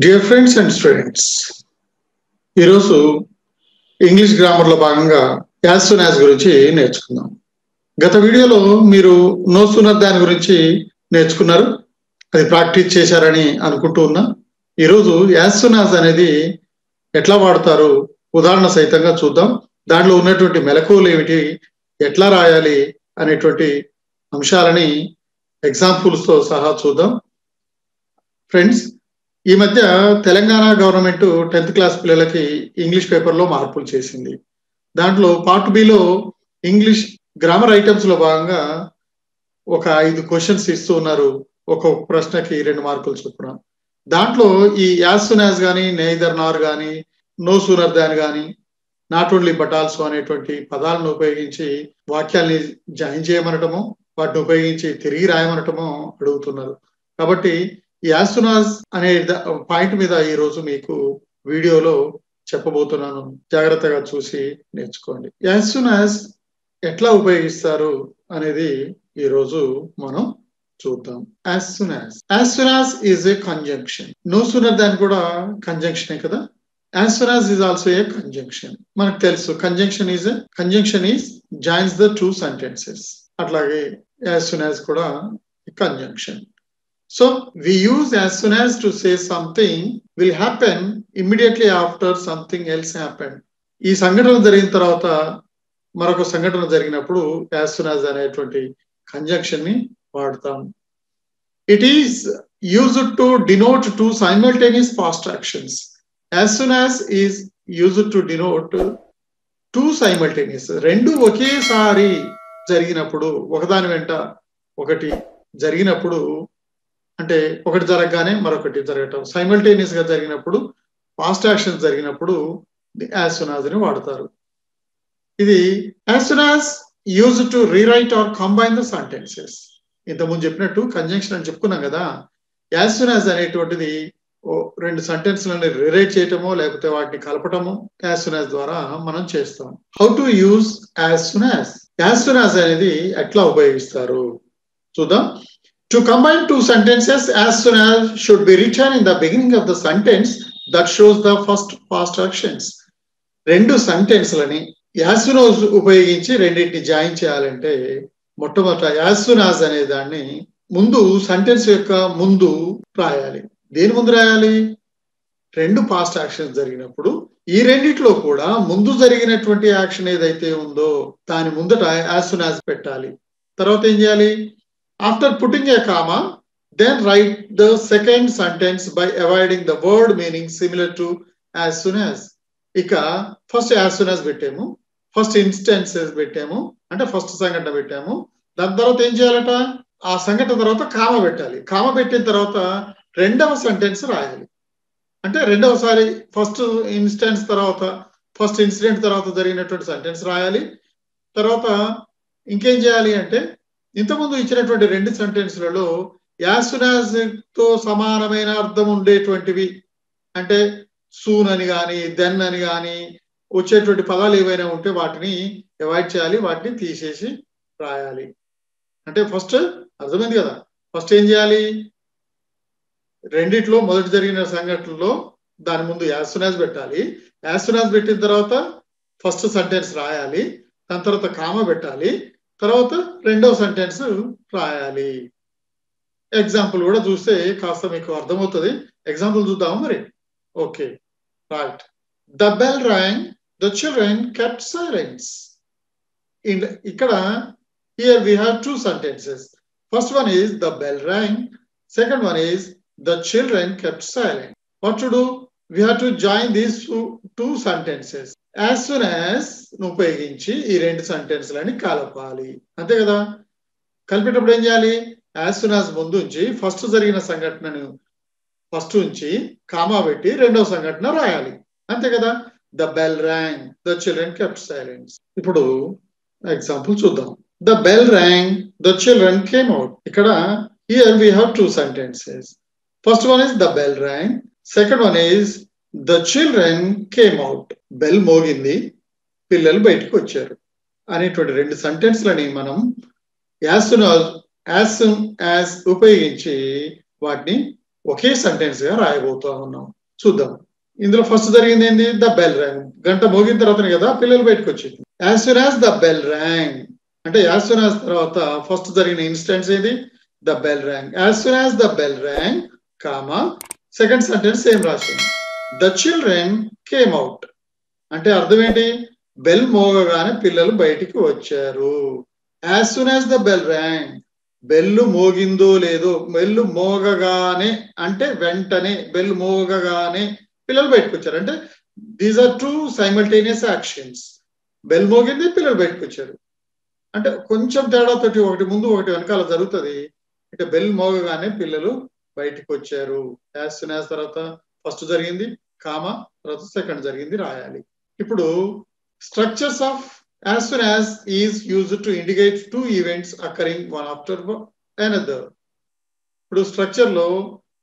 Dear friends and students ఈరోజు English గ్రామర్లో భాగంగా యాజ్ సూన్ యాజ్ గురించి నేర్చుకుందాం గత వీడియోలో మీరు నో సూనర్ దాని గురించి నేర్చుకున్నారు అది ప్రాక్టీస్ చేశారని అనుకుంటూ ఉన్నా ఈరోజు యాజ్ సూన్ యాజ్ అనేది ఎట్లా వాడతారు ఉదాహరణ సహితంగా చూద్దాం దాంట్లో ఉన్నటువంటి మెలకువలు ఏమిటి ఎట్లా రాయాలి అనేటువంటి అంశాలని ఎగ్జాంపుల్స్ తో సహా చూద్దాం ఫ్రెండ్స్ ఈ మధ్య తెలంగాణ గవర్నమెంట్ టెన్త్ క్లాస్ పిల్లలకి ఇంగ్లీష్ పేపర్లో మార్పులు చేసింది దాంట్లో పార్ట్ బిలో ఇంగ్లీష్ గ్రామర్ ఐటమ్స్ లో భాగంగా ఒక ఐదు క్వశ్చన్స్ ఇస్తూ ఉన్నారు ఒక్కొక్క ప్రశ్నకి రెండు మార్కులు చొప్పున దాంట్లో ఈ యాజ్ సున్ యాజ్ కానీ నేదర్ నార్ కానీ నో సూనర్ దాన్ కానీ నాట్ ఓన్లీ బట్ ఆల్సో అనేటువంటి పదాలను ఉపయోగించి వాక్యాల్ని జాయిన్ చేయమనటము వాటిని ఉపయోగించి తిరిగి రాయమనటము అడుగుతున్నారు కాబట్టి యాసునాజ్ అనే పాయింట్ మీద ఈ రోజు మీకు వీడియోలో చెప్పబోతున్నాను జాగ్రత్తగా చూసి నేర్చుకోండి యాసునాజ్ ఎట్లా ఉపయోగిస్తారు అనేది ఈ రోజు మనం చూద్దాం as soon as as soon as is a conjunction no sooner దాని కూడా కంజంక్షనే కదా as soon as is also a conjunction మనకు తెలుసు conjunction is conjunction is joins the two sentences అట్లాగే యాజ్ సూన్ యాజ్ కూడా conjunction So we use as soon as to say something will happen immediately after something else happened. ఈ సంఘటన జరిగిన తర్వాత మరొక సంఘటన జరిగినప్పుడు యాజ్ సూన్ యాజ్ అనేటువంటి కంజంక్షన్ ని వాడతాం it is used to denote two simultaneous past actions as soon as is used to denote two simultaneous రెండు ఒకేసారి జరిగినప్పుడు ఒకదాని వెంట ఒకటి జరిగినప్పుడు అంటే ఒకటి జరగగానే మరొకటి జరగటం సైమల్టేనియస్ గా జరిగినప్పుడు పాస్ట్ యాక్షన్స్ జరిగినప్పుడు యాజ్ సునాజ్ ని వాడతారు ఇది as soon as use to rewrite or combine the sentences ఇంతకుముందు చెప్పినట్టు కంజంక్షన్ అని చెప్పుకున్నాం కదా యాజ్ సునాజ్ అనేటువంటిది రెండు సెంటెన్స్లను రీరైట్ చేయటమో లేకపోతే వాటిని కలపటము యాజ్ సునాజ్ ద్వారా మనం చేస్తాం how to use as soon as as soon as అనేది ఎట్లా ఉపయోగిస్తారు చూద్దాం To combine two sentences as soon as should be written in the beginning of the sentence that shows the first past actions. రెండు సెంటెన్స్లని యాసునోజ్ ఉపయోగించి రెండింటిని జాయిన్ చేయాలంటే మొట్టమొదట యాసునాజ్ అనే దాన్ని ముందు సెంటెన్స్ యొక్క ముందు రాయాలి దేని ముందు రాయాలి రెండు పాస్ట్ యాక్షన్స్ జరిగినప్పుడు ఈ రెండిట్లో కూడా ముందు జరిగినటువంటి యాక్షన్ ఏదైతే ఉందో దాని ముందట యాసునాజ్ పెట్టాలి తర్వాత ఏం చేయాలి After putting a comma, then write the second sentence by avoiding the word meaning similar to as soon as. ఇక ఫస్ట్ యాజ్ సూన్ యాజ్ పెట్టాము ఫస్ట్ ఇన్స్టెన్సెస్ పెట్టాము అంటే ఫస్ట్ సంఘటన పెట్టాము దాని తర్వాత ఏం చేయాలట ఆ సంఘటన తర్వాత కామ పెట్టాలి కామ పెట్టిన తర్వాత రెండవ సెంటెన్స్ రాయాలి అంటే రెండవసారి ఫస్ట్ ఇన్స్టెన్స్ తర్వాత ఫస్ట్ ఇన్సిడెంట్ తర్వాత జరిగినటువంటి సెంటెన్స్ రాయాలి తర్వాత ఇంకేం చేయాలి అంటే ఇంతకుముందు ఇచ్చినటువంటి రెండు సెంటెన్స్లలో యాసునాజ్ తో సమానమైన అర్థం ఉండేటువంటివి అంటే సూన్ అని కానీ దెన్ అని కానీ వచ్చేటువంటి పదాలు ఏవైనా ఉంటే వాటిని అవాయిడ్ చేయాలి వాటిని తీసేసి రాయాలి అంటే ఫస్ట్ అర్థమైంది కదా ఫస్ట్ ఏం చేయాలి రెండిట్లో మొదటి జరిగిన సంఘటనలో దాని ముందు యాసునాజ్ పెట్టాలి యాసునాజ్ పెట్టిన తర్వాత ఫస్ట్ సెంటెన్స్ రాయాలి దాని తర్వాత కామ పెట్టాలి తర్వాత రెండవ సెంటెన్స్ రాయాలి ఎగ్జాంపుల్ కూడా చూస్తే కాస్త మీకు అర్థమవుతుంది ఎగ్జాంపుల్ చూద్దాం మరి okay right the bell rang the children kept silence ఇక్కడ here we have two sentences first one is the bell rang second one is the children kept silent what to do we have to join these two sentences as soon as ఉపయోగించి ఈ రెండు సెంటెన్స్లని కలపాలి అంతే కదా కలిపేటప్పుడు ఏం చేయాలి as soon as ముందు ఉంచి ఫస్ట్ జరిగిన సంఘటనను ఫస్ట్ ఉంచి కామా పెట్టి రెండవ సంఘటన రాయాలి అంతే కదా the bell rang the children kept silence ఇప్పుడు ఎగ్జాంపుల్ చూద్దాం the bell rang the children came out ఇక్కడ here we have two sentences first one is the bell rang second one is the children came out bell మోగింది పిల్లలు బయటకు వచ్చారు అనేటువంటి రెండు సెంటెన్స్లని మనం యాజ్ యాజ్ యాజ్ ఉపయోగించి వాటిని ఒకే సెంటెన్స్ గా రాయబోతా ఉన్నాం చూద్దాం ఇందులో ఫస్ట్ జరిగింది ఏంది ద బెల్ ర్యాంగ్ గంట మోగిన తర్వాతనే కదా పిల్లలు బయటకు వచ్చింది as soon as the bell rang అంటే యాజ్ సూన్ యాజ్ తర్వాత ఫస్ట్ జరిగిన ఇన్స్టెన్స్ ఏది the bell rang as soon as the bell rang comma second sentence ఏం రాసింది ద చిల్డ్రన్ కేమ్ అవుట్ అంటే అర్థం ఏంటి బెల్ మోగగానే పిల్లలు బయటికి వచ్చారు as soon as the bell rang bell మోగిందో లేదో బెల్లు మోగగానే అంటే వెంటనే బెల్ మోగగానే పిల్లలు బయటకు వచ్చారు అంటే these are two simultaneous actions bell మోగింది పిల్లలు బయటకు వచ్చారు అంటే కొంచెం తేడాతోటి ఒకటి ముందు ఒకటి వెనకాల జరుగుతుంది అంటే బెల్ మోగగానే పిల్లలు బయటకు వచ్చారు యాజ్ సూన్ యాజ్ తర్వాత ఫస్ట్ జరిగింది కామా తర్వాత సెకండ్ జరిగింది రాయాలి ఇప్పుడు structures of as soon as is use to indicate two events occurring one after another ఇప్పుడు స్ట్రక్చర్ లో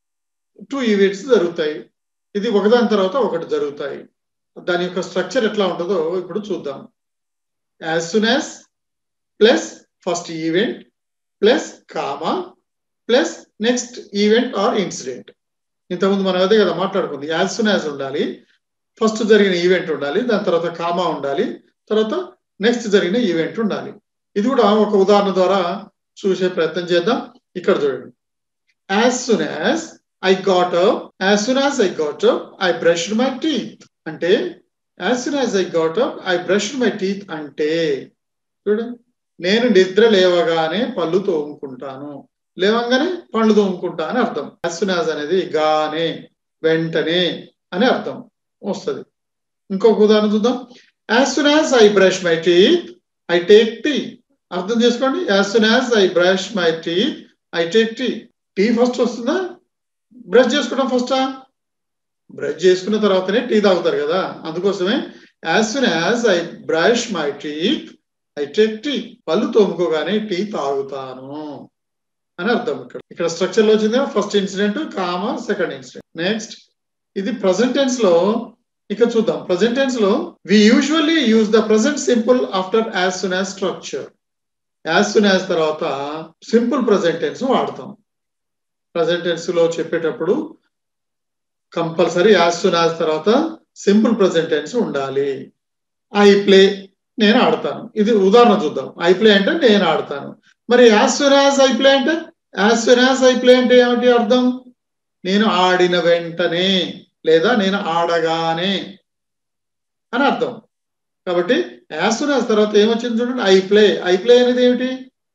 టూ ఈవెంట్స్ జరుగుతాయి ఇది ఒకదాని తర్వాత ఒకటి జరుగుతాయి దాని యొక్క స్ట్రక్చర్ ఎట్లా ఉంటుందో ఇప్పుడు చూద్దాం as soon as plus first event plus comma plus next event or incident ఇంతకుముందు మనం అదే కదా మాట్లాడుకుంది యాజ్ సూన్ యాజ్ ఉండాలి ఫస్ట్ జరిగిన ఈవెంట్ ఉండాలి దాని తర్వాత కామా ఉండాలి తర్వాత నెక్స్ట్ జరిగిన ఈవెంట్ ఉండాలి ఇది కూడా ఒక ఉదాహరణ ద్వారా చూసే ప్రయత్నం చేద్దాం ఇక్కడ చూడండి as soon as I got up as soon as I got up I brushed my teeth అంటే as soon as I got up I brushed my teeth అంటే చూడండి నేను నిద్ర లేవగానే పళ్ళు తోముకుంటాను లేవంగానే పళ్ళు తోముకుంటా అని అర్థం యాజ్ సూన్ యాజ్ అనేది గానే వెంటనే అని అర్థం వస్తుంది ఇంకొక ఉదాహరణ చూద్దాం as soon as I brush my teeth I take tea అర్థం చేసుకోండి as soon as I brush my teeth I take tea tea first వస్తుందా బ్రష్ చేసుకోవడం ఫస్టా బ్రష్ చేసుకున్న తర్వాతనే టీ తాగుతారు కదా అందుకోసమే as soon as I brush my teeth I take tea పళ్ళు తోముకోగానే టీ తాగుతాను అని అర్థం ఇక్కడ ఇక్కడ స్ట్రక్చర్ లో వచ్చింది first incident comma second incident next ఇది ప్రజెంట్ టెన్స్ లో ఇక చూద్దాం ప్రజెంట్ టెన్స్ లో we usually use the present simple after as soon as structure as soon as తర్వాత సింపుల్ ప్రజెంట్ టెన్స్ వాడతాం ప్రజెంట్ టెన్స్ లో చెప్పేటప్పుడు కంపల్సరీ యాజ్ సూన్ యాజ్ తర్వాత సింపుల్ ప్రజెంట్ టెన్స్ ఉండాలి ఐ ప్లే నేను ఆడతాను ఇది ఉదాహరణ చూద్దాం ఐ ప్లే అంటే నేను ఆడతాను మరి as soon as I play అంటే as soon as I play అంటే ఏమిటి అర్థం నేను ఆడిన వెంటనే లేదా నేను ఆడగానే అని అర్థం కాబట్టి యాజ్ సూన్ యాజ్ తర్వాత ఏమొచ్చింది చూడండి ఐ ప్లే ఐ ప్లే అనేది ఏమిటి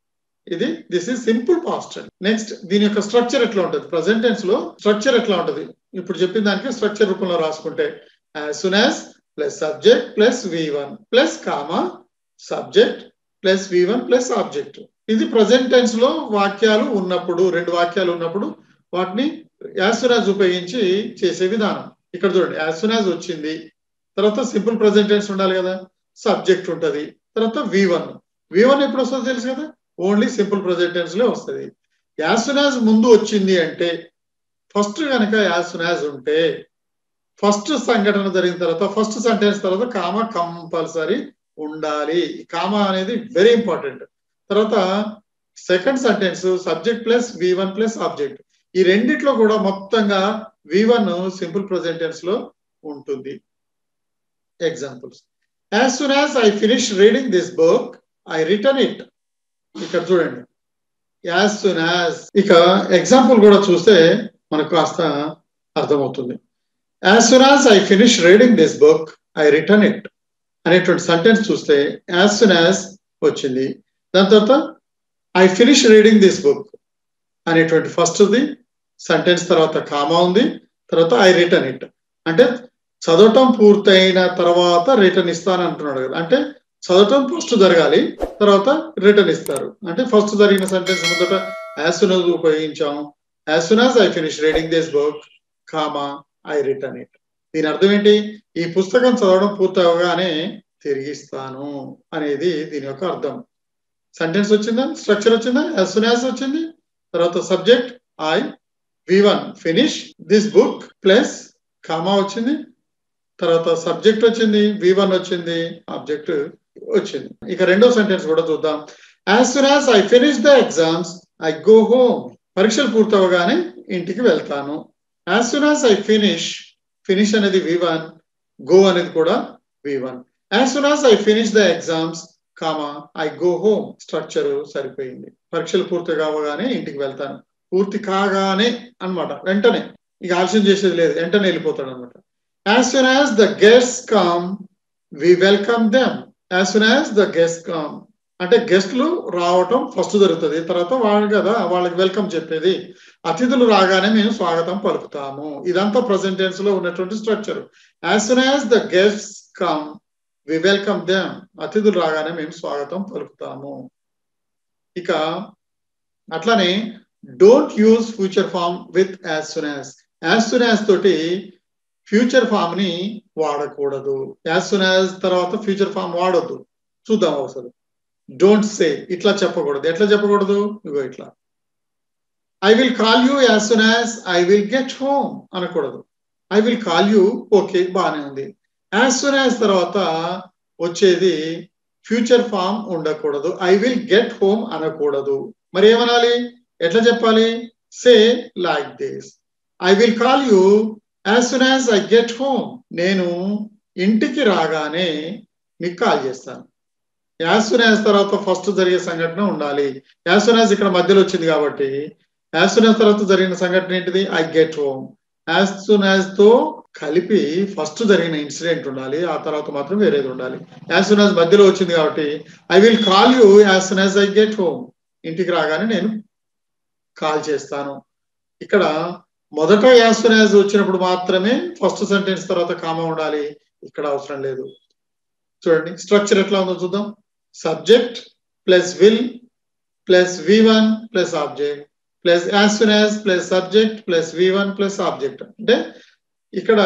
ఇది this is simple past next దీని యొక్క స్ట్రక్చర్ ఎట్లా ఉంటుంది ప్రజెంట్ టెన్స్ లో స్ట్రక్చర్ ఎట్లా ఉంటుంది ఇప్పుడు చెప్పిన దానికి స్ట్రక్చర్ రూపంలో రాసుకుంటే as soon as plus subject plus V one plus comma subject plus V one plus object ఇది ప్రజెంట్ టెన్స్ లో వాక్యాలు ఉన్నప్పుడు రెండు వాక్యాలు ఉన్నప్పుడు వాటిని యాజ్ ఉపయోగించి చేసే విధానం ఇక్కడ చూడండి యాజ్ వచ్చింది తర్వాత సింపుల్ ప్రజెంట్ టెన్స్ ఉండాలి కదా సబ్జెక్ట్ ఉంటది తర్వాత వి వన్ వి వన్ ఎప్పుడు వస్తుందో తెలుసు కదా ఓన్లీ సింపుల్ ప్రజెంట్ టెన్స్ లో వస్తుంది యాజ్ ముందు వచ్చింది అంటే ఫస్ట్ కనుక యాజ్ ఉంటే ఫస్ట్ సంఘటన జరిగిన తర్వాత ఫస్ట్ సెంటెన్స్ తర్వాత కామా కంపల్సరీ ఉండాలి కామా అనేది వెరీ ఇంపార్టెంట్ తర్వాత second sentence subject plus V one plus object ఈ రెండిట్లో కూడా మొత్తంగా వి వన్ సింపుల్ ప్రజెంటెన్స్ లో ఉంటుంది examples as soon as I finish reading this book I return it ఇక్కడ చూడండి యాజ్ సూన్ యాజ్ ఇక ఎగ్జాంపుల్ కూడా చూస్తే మనకు కాస్త అర్థమవుతుంది as soon as I finish reading this book I return it అనేటువంటి సెంటెన్స్ చూస్తే యాజ్ సూన్ యాజ్ వచ్చింది దాని తర్వాత I finish reading this book అనేటువంటి ఫస్ట్ది సెంటెన్స్ తర్వాత కామా ఉంది తర్వాత ఐ రిటర్న్ ఇట్ అంటే చదవటం పూర్తయిన తర్వాత రిటర్న్ ఇస్తాను అంటున్నాడు కదా అంటే చదవటం ఫస్ట్ జరగాలి తర్వాత రిటర్న్ ఇస్తారు అంటే ఫస్ట్ జరిగిన సెంటెన్స్ ముందట యాజ్ సూన్ యాజ్ ఉపయోగించాం as soon as I finish reading this book comma I return it దీని అర్థం ఏంటి ఈ పుస్తకం చదవడం పూర్తవగానే తిరిగిస్తాను అనేది దీని యొక్క అర్థం సెంటెన్స్ వచ్చిందా స్ట్రక్చర్ వచ్చిందా యాజ్ సూన్ యాజ్ వచ్చింది తర్వాత subject I V one finish this book plus comma వచ్చింది తర్వాత సబ్జెక్ట్ వచ్చింది వి వన్ వచ్చింది ఆబ్జెక్ట్ వచ్చింది ఇక రెండో సెంటెన్స్ కూడా చూద్దాం as soon as I finish the exams I go home పరీక్షలు పూర్తవగానే ఇంటికి వెళ్తాను as soon as I finish finish అనేది వి వన్ గో అనేది కూడా V one as soon as I finish the exams comma I go home structure సరిపోయింది పరీక్షలు పూర్తి కావగానే ఇంటికి వెళ్తాను పూర్తి కాగానే అన్నమాట వెంటనే ఇక ఆలస్యం చేసేది లేదు వెంటనే వెళ్ళిపోతాడు అనమాట as soon as the guest come we welcome them as soon as the guest come అంటే గెస్ట్లు రావటం ఫస్ట్ జరుగుతుంది తర్వాత వాళ్ళు కదా వాళ్ళకి వెల్కమ్ చెప్పేది అతిథులు రాగానే మేము స్వాగతం పలుకుతాము ఇదంతా ప్రజెంట్ టెన్స్ లో ఉన్నటువంటి structure as soon as the guest come we welcome them అతిథులు రాగానే మేము స్వాగతం పలుకుతాము ఇక అట్లానే don't use future form with as soon as as soon as తోటి ఫ్యూచర్ ఫామ్ ని వాడకూడదు యాజ్ సూన్ యాజ్ తర్వాత ఫ్యూచర్ ఫామ్ వాడొద్దు చూద్దాం ఒకసారి డోంట్ సే ఇట్లా చెప్పకూడదు ఎట్లా చెప్పకూడదు ఇగో ఇట్లా I will call you as soon as I will get home అనకూడదు I will call you okay బాగానే ఉంది యాజ్ సూన్ యాజ్ తర్వాత వచ్చేది ఫ్యూచర్ ఫామ్ ఉండకూడదు ఐ విల్ గెట్ హోమ్ అనకూడదు మరి ఏమనాలి ఎట్లా చెప్పాలి say like this I will call you as soon as I get home నేను ఇంటికి రాగానే మీకు కాల్ చేస్తాను యాజ్ సూన్ యాజ్ తర్వాత ఫస్ట్ జరిగే సంఘటన ఉండాలి యాజ్ సూన్ యాజ్ ఇక్కడ మధ్యలో వచ్చింది కాబట్టి యాజ్ సూన్ యాజ్ తర్వాత జరిగిన సంఘటన ఏంటిది I get home as soon as తో కలిపి ఫస్ట్ జరిగిన ఇన్సిడెంట్ ఉండాలి ఆ తర్వాత మాత్రం వేరేది ఉండాలి యాజ్ సూన్ యాజ్ మధ్యలో వచ్చింది కాబట్టి I will call you as soon as I get home ఇంటికి రాగానే నేను కాల్ చేస్తాను ఇక్కడ మొదట యాజ్ సూన్ యాజ్ వచ్చినప్పుడు మాత్రమే ఫస్ట్ సెంటెన్స్ తర్వాత కామా ఉండాలి ఇక్కడ అవసరం లేదు చూడండి స్ట్రక్చర్ ఎట్లా ఉందో చూద్దాం subject plus will plus V one plus object plus as soon as plus subject plus V one plus object అంటే ఇక్కడ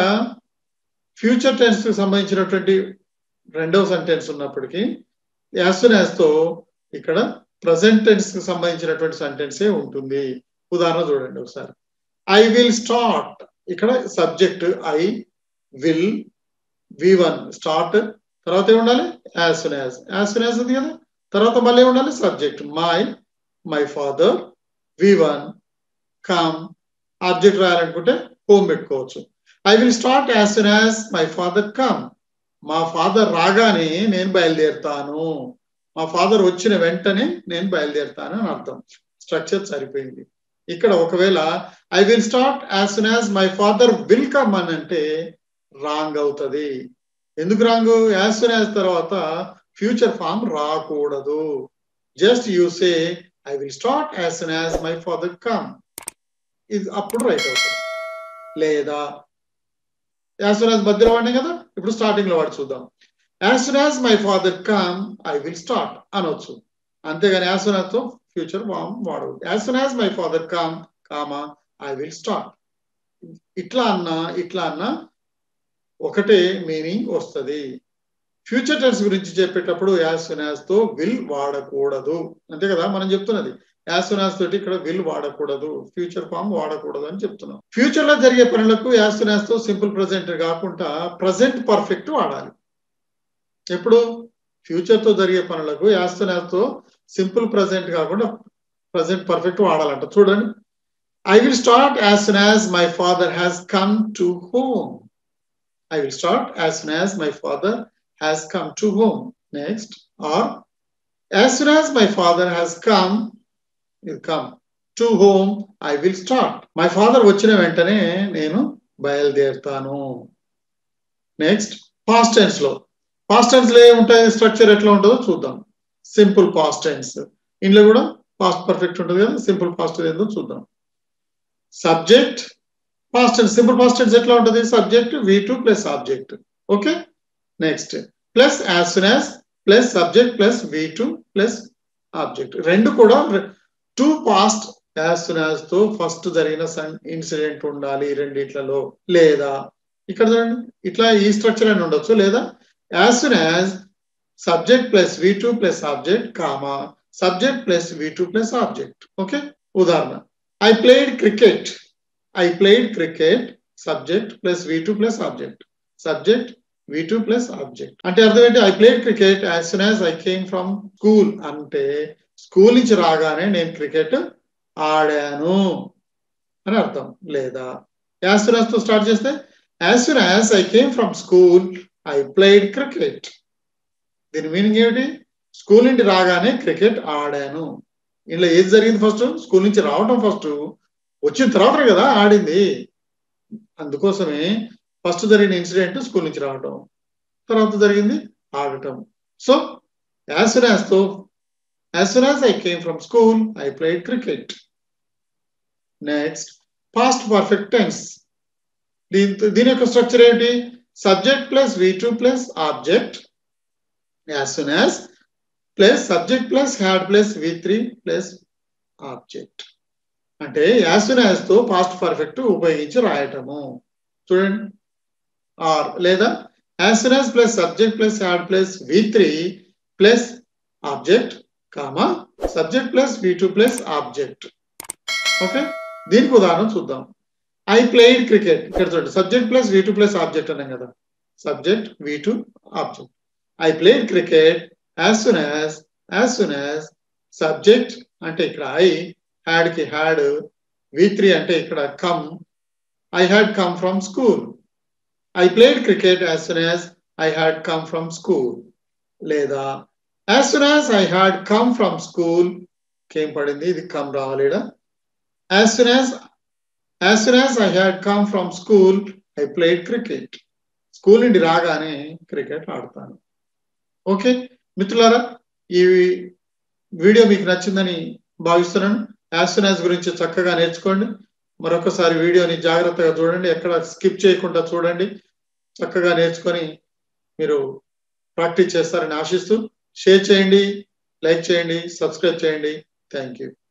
ఫ్యూచర్ టెన్స్ కి సంబంధించినటువంటి రెండవ సెంటెన్స్ ఉన్నప్పటికీ యాజ్ సూన్ యాజ్ తో ఇక్కడ ప్రజెంట్ టెన్స్ కి సంబంధించినటువంటి సెంటెన్సే ఉంటుంది ఉదాహరణ చూడండి ఒకసారి ఐ విల్ స్టార్ట్ ఇక్కడ subject I will V one start తర్వాత ఏముండాలి as soon as as soon as ఉంది కదా తర్వాత మళ్ళీ ఉండాలి subject my my father V one come object రాయాలనుకుంటే హోమ్ పెట్టుకోవచ్చు I will start as soon as my father come మా ఫాదర్ రాగానే నేను బయలుదేరుతాను మా ఫాదర్ వచ్చిన వెంటనే నేను బయలుదేరుతాను అని అర్థం స్ట్రక్చర్ సరిపోయింది ఇక్కడ ఒకవేళ I will start as soon as my father will come అని అంటే రాంగ్ అవుతుంది ఎందుకు రాంగ్ యాజ్ సూన్ యాజ్ తర్వాత ఫ్యూచర్ ఫామ్ రాకూడదు just use I will start as soon as my father come ఇది అప్పుడు రైట్ అవుతుంది లేదా యాజ్ సూన్ యాజ్ మధ్యలో వాడినాం కదా ఇప్పుడు స్టార్టింగ్ లో వాడు చూద్దాం as soon as my father come I will start అనొచ్చు అంతేగాని యాజ్ సూన్ యాజ్ తో ఫ్యూచర్ ఫామ్ వాడదు as soon as my father come comma I will start ఇట్లా అన్నా ఇట్లా అన్నా ఒకటే మీనింగ్ వస్తుంది ఫ్యూచర్ టెన్స్ గురించి చెప్పేటప్పుడు యాజ్ సూన్ యాజ్ తో విల్ వాడకూడదు అంతే కదా మనం చెప్తున్నది యాజ్ సూన్ యాజ్ తోటి ఇక్కడ విల్ వాడకూడదు ఫ్యూచర్ ఫామ్ వాడకూడదు అని చెప్తున్నాం ఫ్యూచర్ లో జరిగే పనులకు యాజ్ సూన్ యాజ్ తో సింపుల్ ప్రజెంట్ కాకుండా ప్రజెంట్ పర్ఫెక్ట్ వాడాలి ఎప్పుడు ఫ్యూచర్ తో జరిగే పనులకు యాజ్ సూన్ యాజ్ తో సింపుల్ ప్రజెంట్ కాకుండా ప్రజెంట్ పర్ఫెక్ట్ వాడాలంట చూడండి I will start as soon as my father has come to home I will start as soon as my father has come to home. Next, or as soon as my father has come, will come to home, I will start. My father వచ్చిన వెంటనే నేను బయలుదేరుతాను next past tense లో past tense లో ఏముంటాయి structure ఎట్లా ఉంటుందో చూద్దాం సింపుల్ పాస్ట్ టెన్స్ ఇందులో కూడా పాస్ట్ పర్ఫెక్ట్ ఉంటుంది కదా సింపుల్ పాస్ట్ ఏందో చూద్దాం subject past tense simple past tense ఎట్లా ఉంటుంది subject V two plus object okay next plus as soon as plus subject plus V two plus object రెండు కూడా two past as soon as తో first జరిగిన incident ఉండాలి రెండిట్లలో లేదా ఇక్కడ చూడండి ఇట్లా ఈ స్ట్రక్చర్ అని ఉండొచ్చు లేదా as soon as subject plus V two plus object comma subject plus V two plus object okay ఉదాహరణ I played cricket I played cricket subject plus V2 plus object. Subject V2 plus object. అంటే అర్థం ఏంటి I played cricket as soon as I came from school అంటే school నుంచి రాగానే నేను cricket ఆడాను అని అర్థం లేదా యాజ్ సూన్ యాజ్ తో స్టార్ట్ చేస్తే as soon as I came from school I played cricket దీని మీనింగ్ ఏమిటి స్కూల్ నుండి రాగానే క్రికెట్ ఆడాను ఇంట్లో ఏది జరిగింది ఫస్ట్ స్కూల్ నుంచి రావడం ఫస్ట్ వచ్చిన తర్వాత కదా ఆడింది అందుకోసమే ఫస్ట్ జరిగిన ఇన్సిడెంట్ స్కూల్ నుంచి రావడం తర్వాత జరిగింది ఆడటం సో యాజ్ సూన్ యాజ్ తో as soon as I came from school I played cricket next past perfect tense దీంతో దీని యొక్క స్ట్రక్చర్ ఏంటి subject plus V two plus object as soon as plus subject plus had plus V three plus object అంటే as soon as తో past perfect ఉపయోగించి రాయటము చూడండి or లేదా as soon as plus subject plus had plus V three plus object comma subject plus V two plus object okay దీనికి ఉదాహరణ చూద్దాం I played cricket ఇక్కడ చూడండి subject plus V two plus object అన్నాం కదా subject V two object I played cricket as soon as as soon as subject అంటే ఇక్కడ I had కి హ్యాడ్ వి త్రీ అంటే ఇక్కడ come I had come from school I played cricket as soon as I had come from school లేదా as soon as I had come from school ఏం పడింది ఇది come రావాలి as soon as as soon as I had come from school I played cricket school నుండి రాగానే cricket ఆడతాను okay మిత్రులారా ఈ వీడియో మీకు నచ్చిందని భావిస్తున్నాను యాజ్ సూన్ యాజ్ గురించి చక్కగా నేర్చుకోండి మరొకసారి వీడియోని జాగ్రత్తగా చూడండి ఎక్కడ స్కిప్ చేయకుండా చూడండి చక్కగా నేర్చుకొని మీరు ప్రాక్టీస్ చేస్తారని ఆశిస్తూ షేర్ చేయండి లైక్ చేయండి సబ్స్క్రైబ్ చేయండి థ్యాంక్ యూ